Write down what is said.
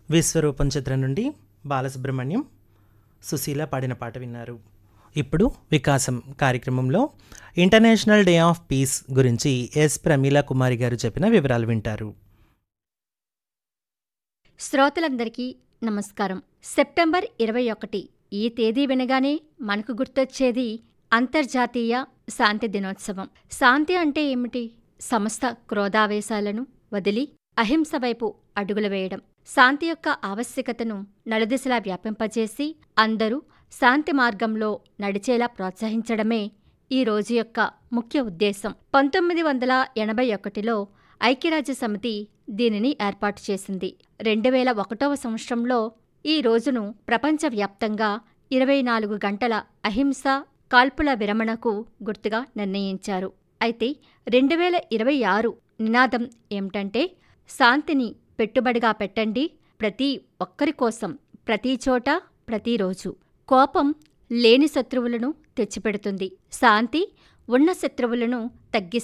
విశ్వరూపం చిత్రం నుండి బాలసుబ్రహ్మణ్యం సుశీల పాడిన పాట విన్నారు ఇప్పుడు వికాసం కార్యక్రమంలో ఇంటర్నేషనల్ డే ఆఫ్ పీస్ గురించి ఎస్ ప్రమీల కుమారి గారు చెప్పిన వివరాలు వింటారు శ్రోతలందరికీ నమస్కారం సెప్టెంబర్ ఇరవై ఒకటి ఈ తేదీ వినగానే మనకు గుర్తొచ్చేది అంతర్జాతీయ శాంతి దినోత్సవం శాంతి అంటే ఏమిటి సమస్త క్రోధావేశాలను వదిలి అహింస వైపు అడుగులు వేయడం శాంతి యొక్క ఆవశ్యకతను నలుదిశలా వ్యాపింపజేసి అందరూ శాంతి మార్గంలో నడిచేలా ప్రోత్సహించడమే ఈ రోజు యొక్క ముఖ్య ఉద్దేశం పంతొమ్మిది వందల ఎనభై ఒకటిలో ఐక్యరాజ్య సమితి దీనిని ఏర్పాటు చేసింది రెండు వేల ఒకటవ సంవత్సరంలో ఈ రోజును ప్రపంచవ్యాప్తంగా ఇరవై నాలుగు గంటల అహింస కాల్పుల విరమణకు గుర్తుగా నిర్ణయించారు అయితే రెండు వేల ఇరవై ఆరు నినాదం ఏమిటంటే శాంతిని పెట్టుబడిగా పెట్టండి ప్రతి ఒక్కరి కోసం ప్రతి చోట ప్రతిరోజు కోపం లేని శత్రువులను తెచ్చిపెడుతుంది శాంతి ఉన్న శత్రువులను తగ్గిస్తుంది